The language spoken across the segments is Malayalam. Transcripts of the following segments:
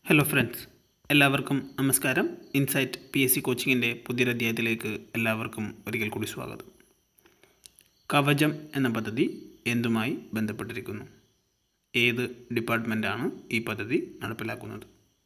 ഹലോ ഫ്രണ്ട്സ് എല്ലാവർക്കും നമസ്കാരം ഇൻസൈറ്റ് പി എസ് സി കോച്ചിങ്ങിൻ്റെ പുതിയൊരു അധ്യായത്തിലേക്ക് എല്ലാവർക്കും ഒരിക്കൽ കൂടി സ്വാഗതം കവചം എന്ന പദ്ധതി എന്തുമായി ബന്ധപ്പെട്ടിരിക്കുന്നു ഏത് ഡിപ്പാർട്ട്മെൻറ്റാണ് ഈ പദ്ധതി നടപ്പിലാക്കുന്നത്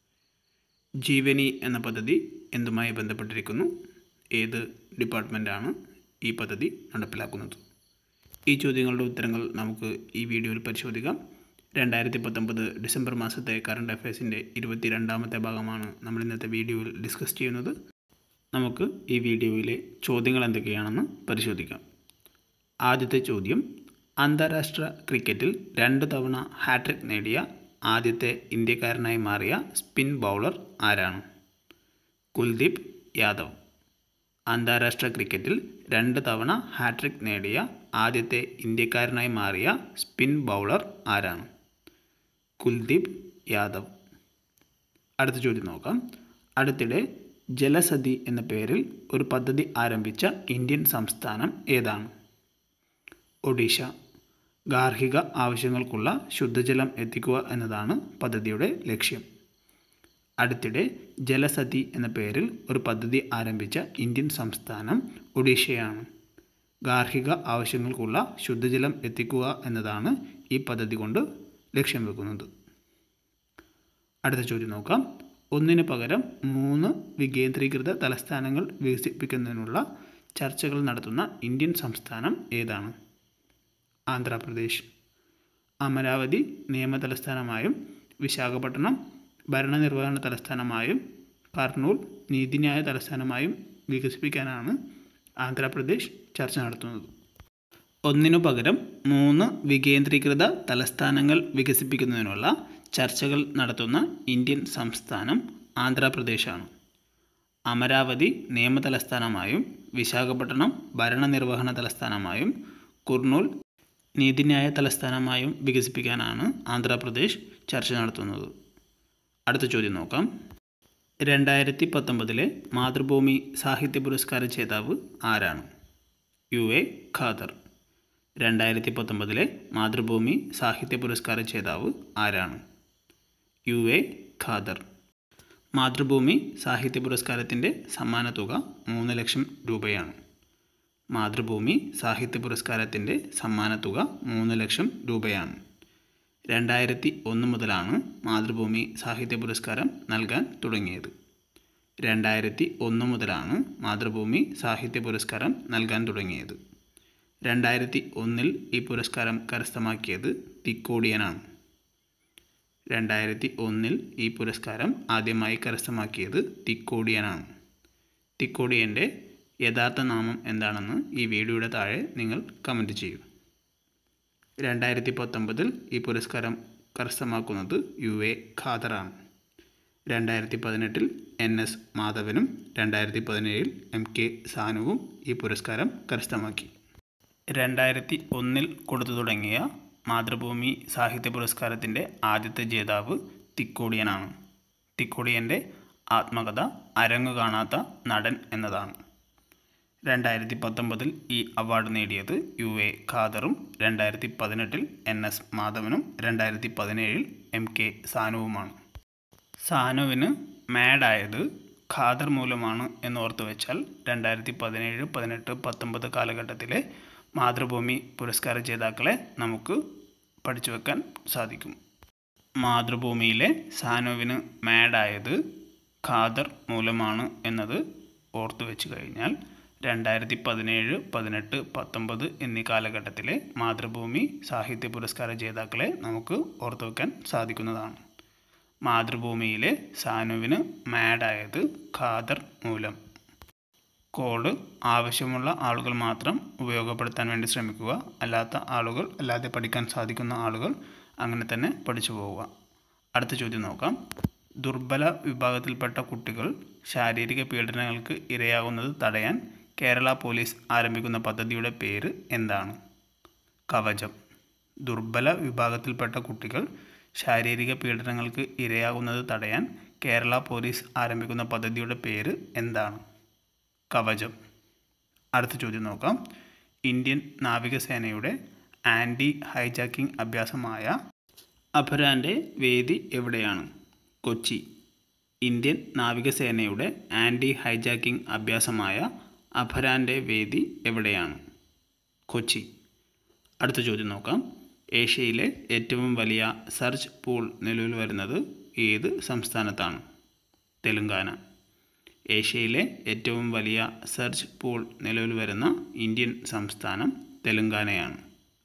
ജീവനി എന്ന പദ്ധതി എന്തുമായി ബന്ധപ്പെട്ടിരിക്കുന്നു ഏത് ഡിപ്പാർട്ട്മെൻറ്റാണ് ഈ പദ്ധതി നടപ്പിലാക്കുന്നത് ഈ ചോദ്യങ്ങളുടെ ഉത്തരങ്ങൾ നമുക്ക് ഈ വീഡിയോയിൽ പരിശോധിക്കാം രണ്ടായിരത്തി പത്തൊമ്പത് ഡിസംബർ മാസത്തെ കറണ്ട് അഫയേഴ്സിൻ്റെ ഇരുപത്തി രണ്ടാമത്തെ ഭാഗമാണ് നമ്മൾ ഇന്നത്തെ വീഡിയോയിൽ ഡിസ്കസ് ചെയ്യുന്നത് നമുക്ക് ഈ വീഡിയോയിലെ ചോദ്യങ്ങൾ എന്തൊക്കെയാണെന്ന് പരിശോധിക്കാം ആദ്യത്തെ ചോദ്യം അന്താരാഷ്ട്ര ക്രിക്കറ്റിൽ രണ്ട് തവണ ഹാട്രിക് നേടിയ ആദ്യത്തെ ഇന്ത്യക്കാരനായി മാറിയ സ്പിൻ ബൗളർ ആരാണ് കുൽദീപ് യാദവ് അന്താരാഷ്ട്ര ക്രിക്കറ്റിൽ രണ്ട് തവണ ഹാട്രിക് നേടിയ ആദ്യത്തെ ഇന്ത്യക്കാരനായി മാറിയ സ്പിൻ ബൗളർ ആരാണ് കുൽദീപ് യാദവ് അടുത്ത ചോദ്യം നോക്കാം അടുത്തിടെ ജലസതി എന്ന പേരിൽ ഒരു പദ്ധതി ആരംഭിച്ച ഇന്ത്യൻ സംസ്ഥാനം ഏതാണ് ഒഡീഷ ഗാർഹിക ആവശ്യങ്ങൾക്കുള്ള ശുദ്ധജലം എത്തിക്കുക എന്നതാണ് പദ്ധതിയുടെ ലക്ഷ്യം അടുത്തിടെ ജലസതി എന്ന പേരിൽ ഒരു പദ്ധതി ആരംഭിച്ച ഇന്ത്യൻ സംസ്ഥാനം ഒഡീഷയാണ് ഗാർഹിക ആവശ്യങ്ങൾക്കുള്ള ശുദ്ധജലം എത്തിക്കുക എന്നതാണ് ഈ പദ്ധതി കൊണ്ട് ലക്ഷ്യം വെക്കുന്നത് അടുത്ത ചോദ്യം നോക്കാം ഒന്നിന് പകരം മൂന്ന് വികേന്ദ്രീകൃത തലസ്ഥാനങ്ങൾ വികസിപ്പിക്കുന്നതിനുള്ള ചർച്ചകൾ നടത്തുന്ന ഇന്ത്യൻ സംസ്ഥാനം ഏതാണ് ആന്ധ്രാപ്രദേശ് അമരാവതി നിയമ തലസ്ഥാനമായും വിശാഖപട്ടണം ഭരണനിർവഹണ തലസ്ഥാനമായും കർണൂൽ നീതിന്യായ തലസ്ഥാനമായും വികസിപ്പിക്കാനാണ് ആന്ധ്രാപ്രദേശ് ചർച്ച നടത്തുന്നത് ഒന്നിനു പകരം മൂന്ന് വികേന്ദ്രീകൃത തലസ്ഥാനങ്ങൾ വികസിപ്പിക്കുന്നതിനുള്ള ചർച്ചകൾ നടത്തുന്ന ഇന്ത്യൻ സംസ്ഥാനം ആന്ധ്രാപ്രദേശാണ് അമരാവതി നിയമ തലസ്ഥാനമായും വിശാഖപട്ടണം ഭരണനിർവഹണ തലസ്ഥാനമായും കുർണൂൽ നീതിന്യായ തലസ്ഥാനമായും വികസിപ്പിക്കാനാണ് ആന്ധ്രാപ്രദേശ് ചർച്ച നടത്തുന്നത് അടുത്ത ചോദ്യം നോക്കാം രണ്ടായിരത്തി പത്തൊമ്പതിലെ മാതൃഭൂമി സാഹിത്യ പുരസ്കാര ജേതാവ് ആരാണ് യു എ ഖാദർ രണ്ടായിരത്തി പത്തൊമ്പതിലെ മാതൃഭൂമി സാഹിത്യ പുരസ്കാര ജേതാവ് ആരാണ് യു എ ഖാദർ മാതൃഭൂമി സാഹിത്യ പുരസ്കാരത്തിൻ്റെ സമ്മാന തുക മൂന്ന് ലക്ഷം രൂപയാണ് മാതൃഭൂമി സാഹിത്യ പുരസ്കാരത്തിൻ്റെ സമ്മാന തുക മൂന്ന് ലക്ഷം രൂപയാണ് രണ്ടായിരത്തി ഒന്ന് മുതലാണ് മാതൃഭൂമി സാഹിത്യ പുരസ്കാരം നൽകാൻ തുടങ്ങിയത് രണ്ടായിരത്തി ഒന്ന് മുതലാണ് മാതൃഭൂമി സാഹിത്യ പുരസ്കാരം നൽകാൻ തുടങ്ങിയത് രണ്ടായിരത്തി ഒന്നിൽ ഈ പുരസ്കാരം കരസ്ഥമാക്കിയത് തിക്കോടിയനാണ് രണ്ടായിരത്തി ഒന്നിൽ ഈ പുരസ്കാരം ആദ്യമായി കരസ്ഥമാക്കിയത് തിക്കോടിയനാണ് തിക്കോടിയൻ്റെ യഥാർത്ഥ നാമം എന്താണെന്ന് ഈ വീഡിയോയുടെ താഴെ നിങ്ങൾ കമൻറ്റ് ചെയ്യൂ രണ്ടായിരത്തി പത്തൊമ്പതിൽ ഈ പുരസ്കാരം കരസ്ഥമാക്കുന്നത് യു എ ഖാദറാണ് രണ്ടായിരത്തി പതിനെട്ടിൽ എൻ എസ് മാധവനും രണ്ടായിരത്തി പതിനേഴിൽ എം കെ സാനുവും ഈ പുരസ്കാരം കരസ്ഥമാക്കി രണ്ടായിരത്തി ഒന്നിൽ കൊടുത്തു തുടങ്ങിയ മാതൃഭൂമി സാഹിത്യ പുരസ്കാരത്തിൻ്റെ ആദ്യത്തെ ജേതാവ് തിക്കോടിയനാണ് തിക്കോടിയൻ്റെ ആത്മകഥ അരങ്ങു കാണാത്ത നടൻ എന്നതാണ് രണ്ടായിരത്തി പത്തൊമ്പതിൽ ഈ അവാർഡ് നേടിയത് യു എ ഖാദറും രണ്ടായിരത്തി പതിനെട്ടിൽ എൻ എസ് മാധവനും രണ്ടായിരത്തി പതിനേഴിൽ എം കെ സാനുവുമാണ് സാനുവിന് മാഡായത് ഖാദർ മൂലമാണ് എന്നോർത്ത് വെച്ചാൽ രണ്ടായിരത്തി പതിനേഴ് പതിനെട്ട് പത്തൊമ്പത് കാലഘട്ടത്തിലെ മാതൃഭൂമി പുരസ്കാര ജേതാക്കളെ നമുക്ക് പഠിച്ചു വെക്കാൻ സാധിക്കും മാതൃഭൂമിയിലെ സാനുവിന് മാഡായത് ഖാദർ മൂലമാണ് എന്നത് ഓർത്തു വെച്ച് കഴിഞ്ഞാൽ രണ്ടായിരത്തി പതിനേഴ് പതിനെട്ട് പത്തൊമ്പത് എന്നീ കാലഘട്ടത്തിലെ മാതൃഭൂമി സാഹിത്യ പുരസ്കാര ജേതാക്കളെ നമുക്ക് ഓർത്തു വയ്ക്കാൻ സാധിക്കുന്നതാണ് മാതൃഭൂമിയിലെ സാനുവിന് മാഡായത് ഖാദർ മൂലം കോഡ് ആവശ്യമുള്ള ആളുകൾ മാത്രം ഉപയോഗപ്പെടുത്താൻ വേണ്ടി ശ്രമിക്കുക അല്ലാത്ത ആളുകൾ അല്ലാതെ പഠിക്കാൻ സാധിക്കുന്ന ആളുകൾ അങ്ങനെ തന്നെ പഠിച്ചു പോവുക അടുത്ത ചോദ്യം നോക്കാം ദുർബല വിഭാഗത്തിൽപ്പെട്ട കുട്ടികൾ ശാരീരിക പീഡനങ്ങൾക്ക് ഇരയാകുന്നത് തടയാൻ കേരള പോലീസ് ആരംഭിക്കുന്ന പദ്ധതിയുടെ പേര് എന്താണ് കവചം ദുർബല വിഭാഗത്തിൽപ്പെട്ട കുട്ടികൾ ശാരീരിക പീഡനങ്ങൾക്ക് ഇരയാകുന്നത് തടയാൻ കേരള പോലീസ് ആരംഭിക്കുന്ന പദ്ധതിയുടെ പേര് എന്താണ് കവചം അടുത്ത ചോദ്യം നോക്കാം ഇന്ത്യൻ നാവികസേനയുടെ ആൻറ്റി ഹൈജാക്കിംഗ് അഭ്യാസമായ അപരാൻ്റെ വേദി എവിടെയാണ് കൊച്ചി ഇന്ത്യൻ നാവികസേനയുടെ ആൻറ്റി ഹൈജാക്കിംഗ് അഭ്യാസമായ അഭരാൻ്റെ വേദി എവിടെയാണ് കൊച്ചി അടുത്ത ചോദ്യം നോക്കാം ഏഷ്യയിലെ ഏറ്റവും വലിയ സർച്ച് പൂൾ നിലവിൽ വരുന്നത് ഏത് സംസ്ഥാനത്താണ് തെലുങ്കാന ഏഷ്യയിലെ ഏറ്റവും വലിയ സെർച്ച് പൂൾ നിലവിൽ വരുന്ന ഇന്ത്യൻ സംസ്ഥാനം തെലുങ്കാനയാണ്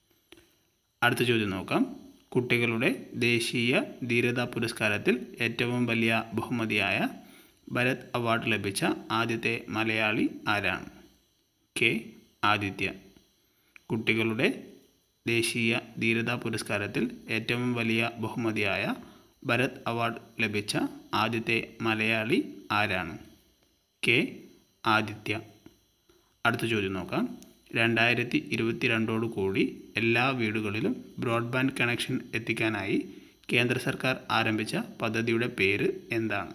അടുത്ത ചോദ്യം നോക്കാം കുട്ടികളുടെ ദേശീയ ധീരതാ പുരസ്കാരത്തിൽ ഏറ്റവും വലിയ ബഹുമതിയായ ഭരത് അവാർഡ് ലഭിച്ച ആദ്യത്തെ മലയാളി ആരാണ് കെ ആദിത്യ കുട്ടികളുടെ ദേശീയ ധീരതാ പുരസ്കാരത്തിൽ ഏറ്റവും വലിയ ബഹുമതിയായ ഭരത് അവാർഡ് ലഭിച്ച ആദ്യത്തെ മലയാളി ആരാണ് കെ ആദിത്യ അടുത്ത ചോദ്യം നോക്കാം രണ്ടായിരത്തി ഇരുപത്തി രണ്ടോടു കൂടി എല്ലാ വീടുകളിലും ബ്രോഡ്ബാൻഡ് കണക്ഷൻ എത്തിക്കാനായി കേന്ദ്ര സർക്കാർ ആരംഭിച്ച പദ്ധതിയുടെ പേര് എന്താണ്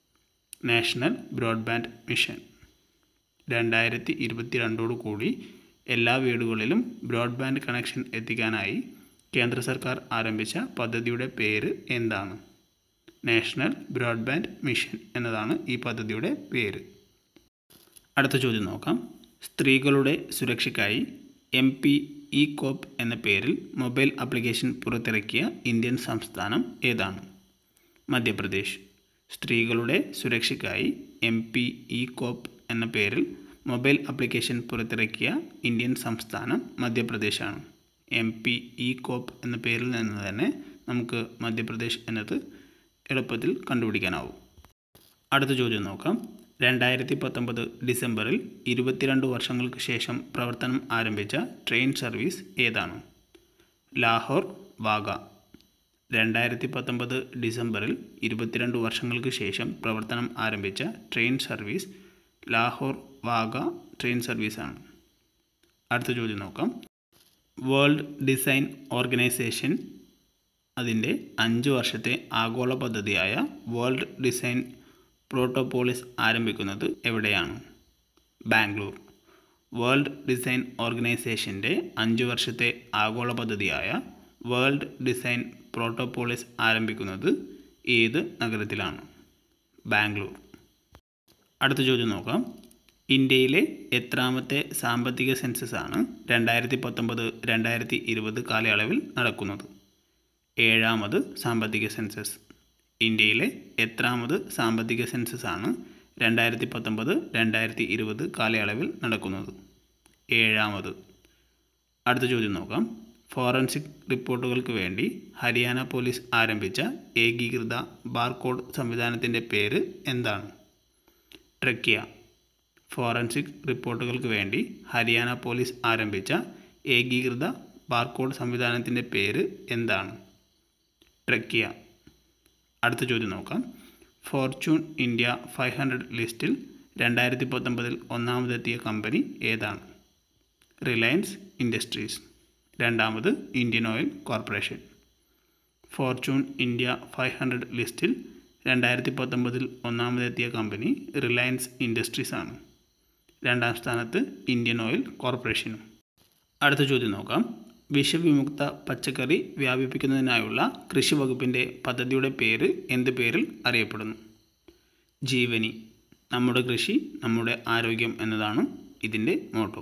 നാഷണൽ ബ്രോഡ്ബാൻഡ് മിഷൻ രണ്ടായിരത്തി ഇരുപത്തി രണ്ടോടു കൂടി എല്ലാ വീടുകളിലും ബ്രോഡ്ബാൻഡ് കണക്ഷൻ എത്തിക്കാനായി കേന്ദ്ര സർക്കാർ ആരംഭിച്ച പദ്ധതിയുടെ പേര് എന്താണ് നാഷണൽ ബ്രോഡ്ബാൻഡ് മിഷൻ എന്നതാണ് ഈ പദ്ധതിയുടെ പേര് അടുത്ത ചോദ്യം നോക്കാം സ്ത്രീകളുടെ സുരക്ഷയ്ക്കായി എം പി ഇ കോപ്പ് എന്ന പേരിൽ മൊബൈൽ ആപ്ലിക്കേഷൻ പുറത്തിറക്കിയ ഇന്ത്യൻ സംസ്ഥാനം ഏതാണ് മധ്യപ്രദേശ് സ്ത്രീകളുടെ സുരക്ഷയ്ക്കായി എം പി ഇ കോപ്പ് എന്ന പേരിൽ മൊബൈൽ ആപ്ലിക്കേഷൻ പുറത്തിറക്കിയ ഇന്ത്യൻ സംസ്ഥാനം മധ്യപ്രദേശാണ് എം പി ഇ കോപ്പ് എന്ന പേരിൽ നിന്ന് തന്നെ നമുക്ക് മധ്യപ്രദേശ് എന്നത് എളുപ്പത്തിൽ കണ്ടുപിടിക്കാനാവും അടുത്ത ചോദ്യം നോക്കാം രണ്ടായിരത്തി പത്തൊമ്പത് ഡിസംബറിൽ ഇരുപത്തിരണ്ട് വർഷങ്ങൾക്ക് ശേഷം പ്രവർത്തനം ആരംഭിച്ച ട്രെയിൻ സർവീസ് ഏതാണ് ലാഹോർ വാഗ രണ്ടായിരത്തി പത്തൊമ്പത് ഡിസംബറിൽ ഇരുപത്തിരണ്ട് വർഷങ്ങൾക്ക് ശേഷം പ്രവർത്തനം ആരംഭിച്ച train service Lahore Wagah train സർവീസാണ് അടുത്ത ചോദ്യം നോക്കാം വേൾഡ് ഡിസൈൻ ഓർഗനൈസേഷൻ അതിൻ്റെ അഞ്ച് വർഷത്തെ ആഗോള പദ്ധതിയായ വേൾഡ് ഡിസൈൻ പ്രോട്ടോപോളിസ് ആരംഭിക്കുന്നത് എവിടെയാണ് ബാംഗ്ലൂർ വേൾഡ് ഡിസൈൻ ഓർഗനൈസേഷൻ്റെ അഞ്ച് വർഷത്തെ ആഗോള പദ്ധതിയായ വേൾഡ് ഡിസൈൻ പ്രോട്ടോപോളിസ് ആരംഭിക്കുന്നത് ഏത് നഗരത്തിലാണ് ബാംഗ്ലൂർ അടുത്ത ചോദ്യം നോക്കാം ഇന്ത്യയിലെ എത്രാമത്തെ സാമ്പത്തിക സെൻസസ് ആണ് രണ്ടായിരത്തി പത്തൊമ്പത് രണ്ടായിരത്തി ഇരുപത് കാലയളവിൽ നടക്കുന്നത് ഏഴാമത് സാമ്പത്തിക സെൻസസ് ഇന്ത്യയിലെ എത്രാമത് സാമ്പത്തിക സെൻസസ് ആണ് രണ്ടായിരത്തി പത്തൊമ്പത് രണ്ടായിരത്തി ഇരുപത് കാലയളവിൽ നടക്കുന്നത് ഏഴാമത് അടുത്ത ചോദ്യം നോക്കാം ഫോറൻസിക് റിപ്പോർട്ടുകൾക്ക് വേണ്ടി ഹരിയാന പോലീസ് ആരംഭിച്ച ഏകീകൃത ബാർകോഡ് സംവിധാനത്തിൻ്റെ പേര് എന്താണ് ട്രക്കിയ ഫോറൻസിക് റിപ്പോർട്ടുകൾക്ക് വേണ്ടി ഹരിയാന പോലീസ് ആരംഭിച്ച ഏകീകൃത ബാർകോഡ് സംവിധാനത്തിൻ്റെ പേര് എന്താണ് ട്രക്കിയ അടുത്ത ചോദ്യം നോക്കാം ഫോർച്യൂൺ ഇന്ത്യ ഫൈവ് ഹൺഡ്രഡ് ലിസ്റ്റിൽ രണ്ടായിരത്തി പത്തൊമ്പതിൽ ഒന്നാമതെത്തിയ കമ്പനി ഏതാണ് റിലയൻസ് ഇൻഡസ്ട്രീസ് രണ്ടാമത് Indian Oil Corporation Fortune India five hundred ലിസ്റ്റിൽ രണ്ടായിരത്തി പത്തൊമ്പതിൽ ഒന്നാമതെത്തിയ കമ്പനി റിലയൻസ് ഇൻഡസ്ട്രീസ് ആണ് രണ്ടാം സ്ഥാനത്ത് ഇന്ത്യൻ ഓയിൽ കോർപ്പറേഷനും അടുത്ത ചോദ്യം നോക്കാം വിഷവിമുക്ത പച്ചക്കറി വ്യാപിപ്പിക്കുന്നതിനായുള്ള കൃഷി വകുപ്പിൻ്റെ പദ്ധതിയുടെ പേര് എന്ത് പേരിൽ അറിയപ്പെടുന്നു ജീവനി നമ്മുടെ കൃഷി നമ്മുടെ ആരോഗ്യം എന്നതാണ് ഇതിൻ്റെ മോട്ടോ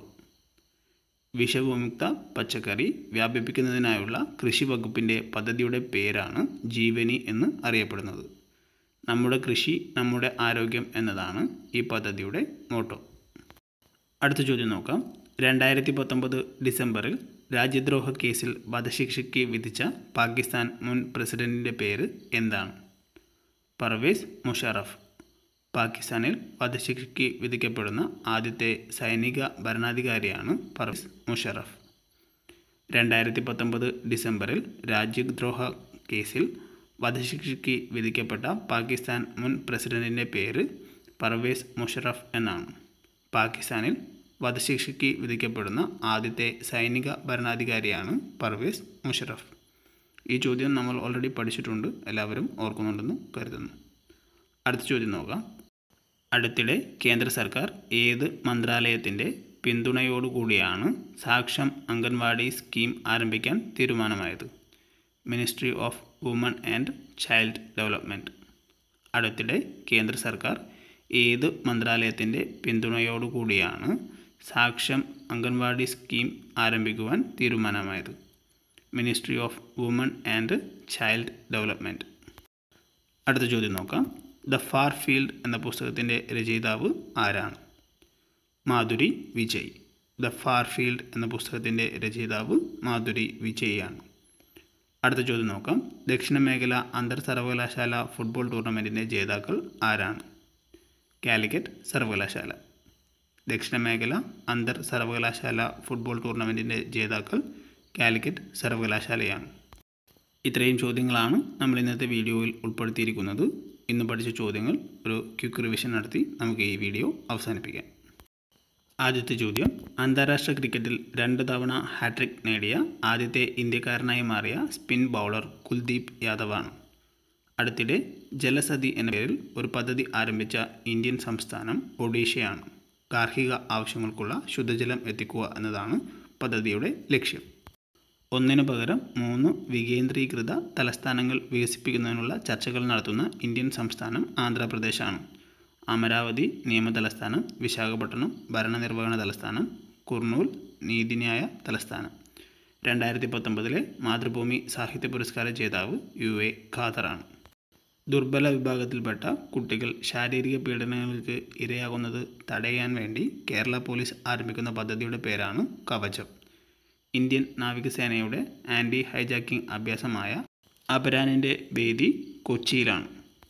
വിഷവിമുക്ത പച്ചക്കറി വ്യാപിപ്പിക്കുന്നതിനായുള്ള കൃഷി വകുപ്പിൻ്റെ പദ്ധതിയുടെ പേരാണ് ജീവനി എന്ന് അറിയപ്പെടുന്നത് നമ്മുടെ കൃഷി നമ്മുടെ ആരോഗ്യം എന്നതാണ് ഈ പദ്ധതിയുടെ മോട്ടോ അടുത്ത ചോദ്യം നോക്കാം രണ്ടായിരത്തി പത്തൊമ്പത് ഡിസംബറിൽ രാജ്യദ്രോഹ കേസിൽ വധശിക്ഷയ്ക്ക് വിധിച്ച പാകിസ്ഥാൻ മുൻ പ്രസിഡന്റിൻ്റെ പേര് എന്താണ് പർവേസ് മുഷറഫ് പാകിസ്ഥാനിൽ വധശിക്ഷയ്ക്ക് വിധിക്കപ്പെടുന്ന ആദ്യത്തെ സൈനിക ഭരണാധികാരിയാണ് പർവേസ് മുഷറഫ് രണ്ടായിരത്തി പത്തൊമ്പത് ഡിസംബറിൽ രാജ്യദ്രോഹ കേസിൽ വധശിക്ഷയ്ക്ക് വിധിക്കപ്പെട്ട പാകിസ്ഥാൻ മുൻ പ്രസിഡന്റിൻ്റെ പേര് പർവേസ് മുഷറഫ് എന്നാണ് പാകിസ്ഥാനിൽ വധശിക്ഷയ്ക്ക് വിധിക്കപ്പെടുന്ന ആദ്യത്തെ സൈനിക ഭരണാധികാരിയാണ് പർവേസ് മുഷറഫ് ഈ ചോദ്യം നമ്മൾ ഓൾറെഡി പഠിച്ചിട്ടുണ്ട് എല്ലാവരും ഓർക്കുന്നുണ്ടെന്ന് കരുതുന്നു അടുത്ത ചോദ്യം നോക്കാം അടുത്തിടെ കേന്ദ്ര സർക്കാർ ഏത് മന്ത്രാലയത്തിൻ്റെ പിന്തുണയോടുകൂടിയാണ് സാക്ഷം അംഗൻവാടി സ്കീം ആരംഭിക്കാൻ തീരുമാനമായത് Ministry of Woman and Child Development അടുത്തിടെ കേന്ദ്ര സർക്കാർ ഏത് മന്ത്രാലയത്തിൻ്റെ പിന്തുണയോടുകൂടിയാണ് സാക്ഷ്യം അംഗൻവാടി സ്കീം ആരംഭിക്കുവാൻ തീരുമാനമായത് Ministry of Woman and Child Development അടുത്ത ചോദ്യം നോക്കാം ദ ഫാർ ഫീൽഡ് എന്ന പുസ്തകത്തിൻ്റെ രചയിതാവ് ആരാണ് Madhuri Vijay The Far Field എന്ന പുസ്തകത്തിൻ്റെ രചയിതാവ് മാധുരി വിജയ് ആണ് അടുത്ത ചോദ്യം നോക്കാം ദക്ഷിണ മേഖല അന്തർ സർവകലാശാല ഫുട്ബോൾ ടൂർണമെൻറ്റിൻ്റെ ജേതാക്കൾ ആരാണ് കാലിക്കറ്റ് സർവകലാശാല ദക്ഷിണ മേഖല അന്തർ സർവകലാശാല ഫുട്ബോൾ ടൂർണമെൻറ്റിൻ്റെ ജേതാക്കൾ കാലിക്കറ്റ് സർവകലാശാലയാണ് ഇത്രയും ചോദ്യങ്ങളാണ് നമ്മൾ ഇന്നത്തെ വീഡിയോയിൽ ഉൾപ്പെടുത്തിയിരിക്കുന്നത് ഇന്ന് പഠിച്ച ചോദ്യങ്ങൾ ഒരു ക്വിക്ക് റിവിഷൻ നടത്തി നമുക്ക് ഈ വീഡിയോ അവസാനിപ്പിക്കാം ആദ്യത്തെ ചോദ്യം അന്താരാഷ്ട്ര ക്രിക്കറ്റിൽ രണ്ട് തവണ ഹാട്രിക് നേടിയ ആദ്യത്തെ ഇന്ത്യക്കാരനായി മാറിയ സ്പിൻ ബൗളർ കുൽദീപ് യാദവാണ് അടുത്തിടെ ജലസതി എന്ന പേരിൽ ഒരു പദ്ധതി ആരംഭിച്ച ഇന്ത്യൻ സംസ്ഥാനം ഒഡീഷയാണ് ഗാർഹിക ആവശ്യങ്ങൾക്കുള്ള ശുദ്ധജലം എത്തിക്കുക എന്നതാണ് പദ്ധതിയുടെ ലക്ഷ്യം ഒന്നിനു പകരം മൂന്ന് വികേന്ദ്രീകൃത തലസ്ഥാനങ്ങൾ വികസിപ്പിക്കുന്നതിനുള്ള ചർച്ചകൾ നടത്തുന്ന ഇന്ത്യൻ സംസ്ഥാനം ആന്ധ്രാപ്രദേശാണ് അമരാവതി നിയമ തലസ്ഥാനം വിശാഖപട്ടണം ഭരണനിർവഹണ തലസ്ഥാനം കുർണൂൽ നീതിന്യായ തലസ്ഥാനം രണ്ടായിരത്തി പത്തൊമ്പതിലെ മാതൃഭൂമി സാഹിത്യ പുരസ്കാര ജേതാവ് യു എ ഖാദറാണ് ദുർബല വിഭാഗത്തിൽപ്പെട്ട കുട്ടികൾ ശാരീരിക പീഡനങ്ങൾക്ക് ഇരയാകുന്നത് തടയാൻ വേണ്ടി കേരള പോലീസ് ആരംഭിക്കുന്ന പദ്ധതിയുടെ പേരാണ് കവചം ഇന്ത്യൻ നാവികസേനയുടെ ആൻറ്റി ഹൈജാക്കിംഗ് അഭ്യാസമായ അപരാനിൻ്റെ വേദി കൊച്ചിയിലാണ്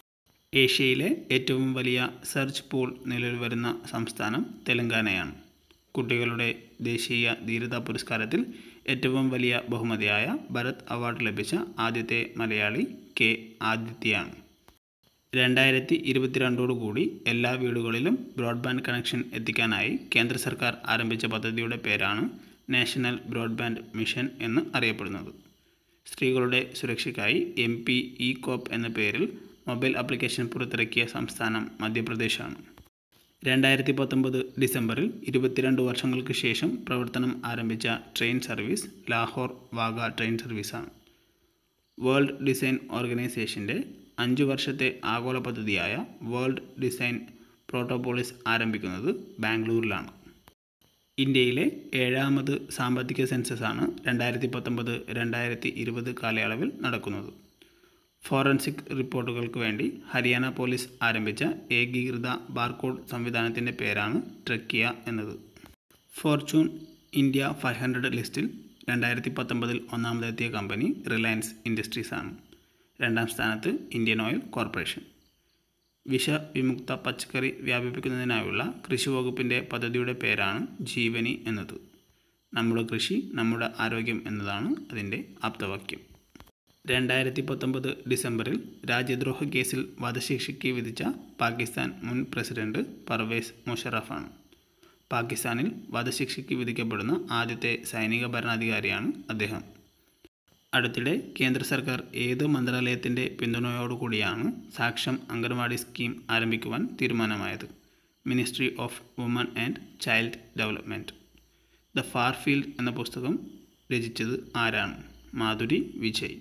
ഏഷ്യയിലെ ഏറ്റവും വലിയ സെർച്ച് പൂൾ നിലവിൽ വരുന്ന സംസ്ഥാനം തെലങ്കാനയാണ് കുട്ടികളുടെ ദേശീയ ധീരതാ പുരസ്കാരത്തിൽ ഏറ്റവും വലിയ ബഹുമതിയായ ഭരത് അവാർഡ് ലഭിച്ച ആദ്യത്തെ മലയാളി കെ ആദിത്യയാണ് രണ്ടായിരത്തി ഇരുപത്തിരണ്ടോടുകൂടി എല്ലാ വീടുകളിലും ബ്രോഡ്ബാൻഡ് കണക്ഷൻ എത്തിക്കാനായി കേന്ദ്ര സർക്കാർ ആരംഭിച്ച പദ്ധതിയുടെ പേരാണ് നാഷണൽ ബ്രോഡ്ബാൻഡ് മിഷൻ എന്ന് അറിയപ്പെടുന്നത് സ്ത്രീകളുടെ സുരക്ഷയ്ക്കായി എം പി ഇ കോപ്പ് എന്ന പേരിൽ മൊബൈൽ ആപ്ലിക്കേഷൻ പുറത്തിറക്കിയ സംസ്ഥാനം മധ്യപ്രദേശാണ് രണ്ടായിരത്തി പത്തൊമ്പത് ഡിസംബറിൽ ഇരുപത്തിരണ്ട് വർഷങ്ങൾക്ക് ശേഷം പ്രവർത്തനം ആരംഭിച്ച train service Lahore Wagah train സർവീസാണ് വേൾഡ് ഡിസൈൻ ഓർഗനൈസേഷൻ്റെ അഞ്ച് വർഷത്തെ ആഗോള പദ്ധതിയായ വേൾഡ് ഡിസൈൻ പ്രോട്ടോപോളിസ് ആരംഭിക്കുന്നത് ബാംഗ്ലൂരിലാണ് ഇന്ത്യയിലെ ഏഴാമത് സാമ്പത്തിക സെൻസസാണ് രണ്ടായിരത്തി പത്തൊമ്പത് രണ്ടായിരത്തി ഇരുപത് കാലയളവിൽ നടക്കുന്നത് ഫോറൻസിക് റിപ്പോർട്ടുകൾക്ക് വേണ്ടി ഹരിയാന പോലീസ് ആരംഭിച്ച ഏകീകൃത ബാർകോഡ് സംവിധാനത്തിൻ്റെ പേരാണ് ട്രക്കിയ എന്നത് ഫോർച്യൂൺ ഇന്ത്യ ഫൈവ് ഹൺഡ്രഡ് ലിസ്റ്റിൽ രണ്ടായിരത്തി പത്തൊമ്പതിൽ ഒന്നാമതെത്തിയ കമ്പനി റിലയൻസ് ഇൻഡസ്ട്രീസ് ആണ് രണ്ടാം സ്ഥാനത്ത് ഇന്ത്യൻ ഓയിൽ കോർപ്പറേഷൻ വിഷവിമുക്ത പച്ചക്കറി വ്യാപിപ്പിക്കുന്നതിനായുള്ള കൃഷി വകുപ്പിൻ്റെ പദ്ധതിയുടെ പേരാണ് ജീവനി എന്നത് നമ്മുടെ കൃഷി നമ്മുടെ ആരോഗ്യം എന്നതാണ് അതിൻ്റെ ആപ്തവാക്യം രണ്ടായിരത്തി പത്തൊമ്പത് ഡിസംബറിൽ രാജ്യദ്രോഹ കേസിൽ വധശിക്ഷയ്ക്ക് വിധിച്ച പാകിസ്ഥാൻ മുൻ പ്രസിഡന്റ് പർവേസ് മുഷറഫാണ് പാകിസ്ഥാനിൽ വധശിക്ഷയ്ക്ക് വിധിക്കപ്പെടുന്ന ആദ്യത്തെ സൈനിക ഭരണാധികാരിയാണ് അദ്ദേഹം അടുത്തിടെ കേന്ദ്ര സർക്കാർ ഏത് മന്ത്രാലയത്തിൻ്റെ പിന്തുണയോടുകൂടിയാണ് സാക്ഷ്യം അംഗൻവാടി സ്കീം ആരംഭിക്കുവാൻ തീരുമാനമായത് Ministry of Woman and Child Development The Far Field എന്ന പുസ്തകം രചിച്ചത് ആരാണ് മാധുരി വിജയ്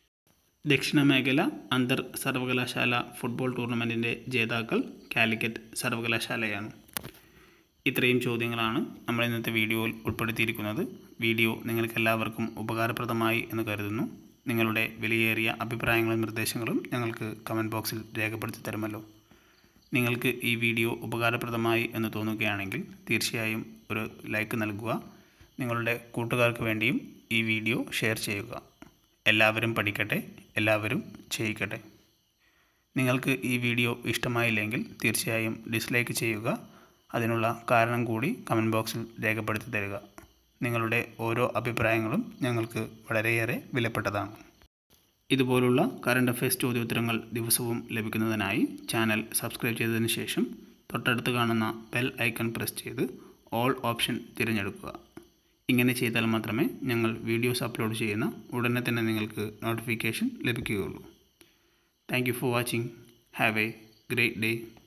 ദക്ഷിണ മേഖല അന്തർ സർവകലാശാല ഫുട്ബോൾ ടൂർണമെൻറ്റിൻ്റെ ജേതാക്കൾ കാലിക്കറ്റ് സർവകലാശാലയാണ് ഇത്രയും ചോദ്യങ്ങളാണ് നമ്മൾ ഇന്നത്തെ വീഡിയോയിൽ ഉൾപ്പെടുത്തിയിരിക്കുന്നത് വീഡിയോ നിങ്ങൾക്ക് എല്ലാവർക്കും ഉപകാരപ്രദമായി എന്ന് കരുതുന്നു നിങ്ങളുടെ വിലയേറിയ അഭിപ്രായങ്ങളും നിർദ്ദേശങ്ങളും ഞങ്ങൾക്ക് കമൻറ്റ് ബോക്സിൽ രേഖപ്പെടുത്തി തരുമല്ലോ നിങ്ങൾക്ക് ഈ വീഡിയോ ഉപകാരപ്രദമായി എന്ന് തോന്നുകയാണെങ്കിൽ തീർച്ചയായും ഒരു ലൈക്ക് നൽകുക നിങ്ങളുടെ കൂട്ടുകാർക്ക് വേണ്ടിയും ഈ വീഡിയോ ഷെയർ ചെയ്യുക എല്ലാവരും പഠിക്കട്ടെ എല്ലാവരും ചെയ്യിക്കട്ടെ നിങ്ങൾക്ക് ഈ വീഡിയോ ഇഷ്ടമായില്ലെങ്കിൽ തീർച്ചയായും ഡിസ്ലൈക്ക് ചെയ്യുക അതിനുള്ള കാരണം കൂടി കമൻറ്റ് ബോക്സിൽ രേഖപ്പെടുത്തി തരിക നിങ്ങളുടെ ഓരോ അഭിപ്രായങ്ങളും ഞങ്ങൾക്ക് വളരെയേറെ വിലപ്പെട്ടതാണ് ഇതുപോലുള്ള കറണ്ട് അഫയേഴ്സ് ചോദ്യോത്തരങ്ങൾ ദിവസവും ലഭിക്കുന്നതിനായി ചാനൽ സബ്സ്ക്രൈബ് ചെയ്തതിന് ശേഷം തൊട്ടടുത്ത് കാണുന്ന ബെൽ ഐക്കൺ പ്രസ് ചെയ്ത് ഓൾ ഓപ്ഷൻ തിരഞ്ഞെടുക്കുക ഇങ്ങനെ ചെയ്താൽ മാത്രമേ ഞങ്ങൾ വീഡിയോസ് അപ്ലോഡ് ചെയ്യുന്ന ഉടനെ തന്നെ നിങ്ങൾക്ക് നോട്ടിഫിക്കേഷൻ ലഭിക്കുകയുള്ളൂ thank you for watching have a great day